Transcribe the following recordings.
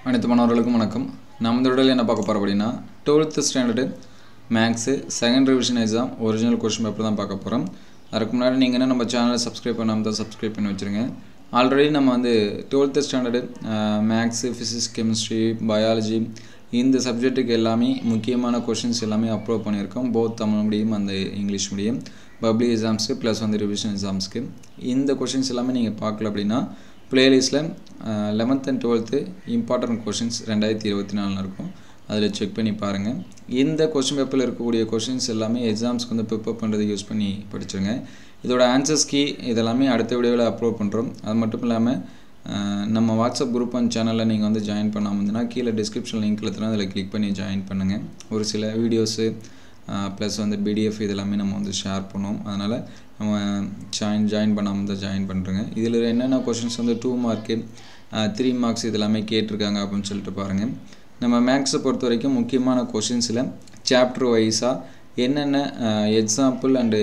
அனைத்து மாணவர்களுக்கும் வணக்கம் நம்ம இந்த விடல என்ன பார்க்க போகிறோம் அப்படின்னா twelfth standard maths second revision exam original question paper தான் பார்க்க போகிறோம் அதுக்கு முன்னாடி நீங்கள் என்ன நம்ம சேனலை சப்ஸ்கிரைப் பண்ணாமல் தான் சப்ஸ்கிரைப் பண்ணி வச்சுருங்க ஆல்ரெடி நம்ம வந்து twelfth standard maths physics chemistry biology இந்த சப்ஜெக்ட்டுக்கு எல்லாமே முக்கியமான கொஷின்ஸ் எல்லாமே அப்லோட் பண்ணியிருக்கோம் போத் தமிழ் மீடியம் அந்த இங்கிலீஷ் மீடியம் பப்ளிக் எக்ஸாம்ஸ்க்கு ப்ளஸ் வந்து ரிவிஷன் எக்ஸாம்ஸ்க்கு இந்த கொஷின்ஸ் எல்லாமே நீங்கள் பார்க்கல அப்படின்னா ப்ளேலிஸ்ட்டில் eleventh and twelfth important questions ரெண்டாயிரத்தி இருபத்தி நாலில் இருக்கும் அதில் செக் பண்ணி பாருங்கள் இந்த கொஷின் பேப்பரில் இருக்கக்கூடிய கொஷின்ஸ் எல்லாமே எக்ஸாம்ஸ்க்கு வந்து ப்ரிப்பேர் பண்ணுறது யூஸ் பண்ணி படிச்சுருங்க இதோட ஆன்சர்ஸ் கீ இதெல்லாமே அடுத்த வீடியோவில் அப்லோட் பண்ணுறோம் அது மட்டும் இல்லாமல் நம்ம வாட்ஸ்அப் குரூப் அண்ட் சேனலில் நீங்கள் வந்து ஜாயின் பண்ணாமல் இருந்ததுன்னா கீழே டிஸ்கிரிப்ஷன் லிங்க் இருக்கிறோம் அதில் கிளிக் பண்ணி ஜாயின் பண்ணுங்கள் ஒரு சில வீடியோஸு ப்ளஸ் வந்து பிடிஎஃப் இதெல்லாமே நம்ம வந்து ஷேர் பண்ணுவோம் அதனால் நம்ம ஜாயின் ஜாயின் பண்ணாமல் தான் ஜாயின் பண்ணுறேங்க இதில் என்னென்ன கொஷின்ஸ் வந்து டூ மார்க்கு த்ரீ மார்க்ஸ் இதெல்லாமே கேட்டிருக்காங்க அப்படின்னு சொல்லிட்டு பாருங்கள் நம்ம மேக்ஸை பொறுத்த வரைக்கும் முக்கியமான கொஷின்ஸில் சாப்டர் வைஸாக என்னென்ன எக்ஸாம்பிள் அண்டு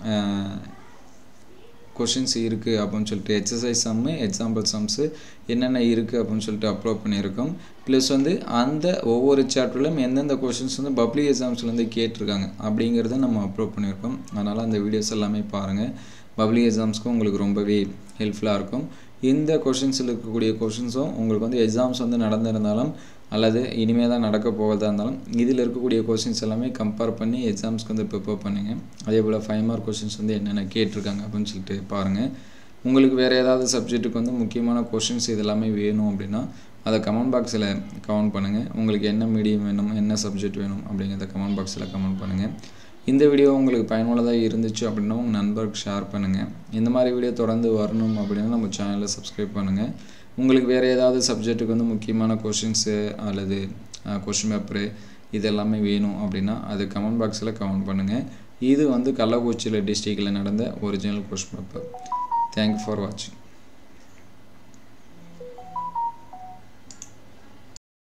கொஷின்ஸ் இருக்குது அப்படின்னு சொல்லிட்டு எக்ஸசைஸ் சம்மு எக்ஸாம்பிள் சம்ஸு என்னென்ன இருக்குது அப்படின்னு சொல்லிட்டு அப்லோட் பண்ணியிருக்கோம் ப்ளஸ் வந்து அந்த ஒவ்வொரு சாப்டர்லையும் எந்தெந்த கொஷின்ஸ் வந்து பப்ளிக் எக்ஸாம்ஸ்லேருந்து கேட்டிருக்காங்க அப்படிங்கிறத நம்ம அப்லோட் பண்ணியிருக்கோம் அதனால் அந்த வீடியோஸ் எல்லாமே பாருங்கள் பப்ளிக் எக்ஸாம்ஸ்க்கும் உங்களுக்கு ரொம்பவே ஹெல்ப்ஃபுல்லாக இருக்கும் இந்த கொஷின்ஸில் இருக்கக்கூடிய கொஷின்ஸும் உங்களுக்கு வந்து எக்ஸாம்ஸ் வந்து நடந்திருந்தாலும் அல்லது இனிமேல் தான் நடக்க போவதாக இருந்தாலும் இதில் இருக்கக்கூடிய கொஷின்ஸ் எல்லாமே கம்பேர் பண்ணி எக்ஸாம்ஸ்க்கு வந்து ப்ரிப்பேர் பண்ணுங்கள் அதே போல் ஃபைவ் மார்க் கொஷின்ஸ் வந்து என்னென்ன கேட்டிருக்காங்க அப்படின்னு சொல்லிட்டு பாருங்கள் உங்களுக்கு வேறு ஏதாவது சப்ஜெக்ட்டுக்கு வந்து முக்கியமான கொஷின்ஸ் இதெல்லாமே வேணும் அப்படின்னா அதை கமெண்ட் பாக்ஸில் கமெண்ட் பண்ணுங்கள் உங்களுக்கு என்ன மீடியம் வேணும் என்ன சப்ஜெக்ட் வேணும் அப்படிங்கிறத கமெண்ட் பாக்ஸில் கமெண்ட் பண்ணுங்கள் இந்த வீடியோ உங்களுக்கு பயனுள்ளதாக இருந்துச்சு அப்படின்னா உங்கள் நண்பருக்கு ஷேர் பண்ணுங்கள் இந்த மாதிரி வீடியோ தொடர்ந்து வரணும் அப்படின்னா நம்ம சேனலை சப்ஸ்கிரைப் பண்ணுங்கள் உங்களுக்கு வேறு ஏதாவது சப்ஜெக்ட்டுக்கு வந்து முக்கியமான கொஷின்ஸு அல்லது கொஷின் பேப்பரு இது எல்லாமே வேணும் அப்படின்னா அது கமெண்ட் பாக்ஸில் கமெண்ட் பண்ணுங்கள் இது வந்து கள்ளக்குறிச்சியில் டிஸ்ட்ரிக்டில் நடந்த original question paper thank you for வாட்சிங்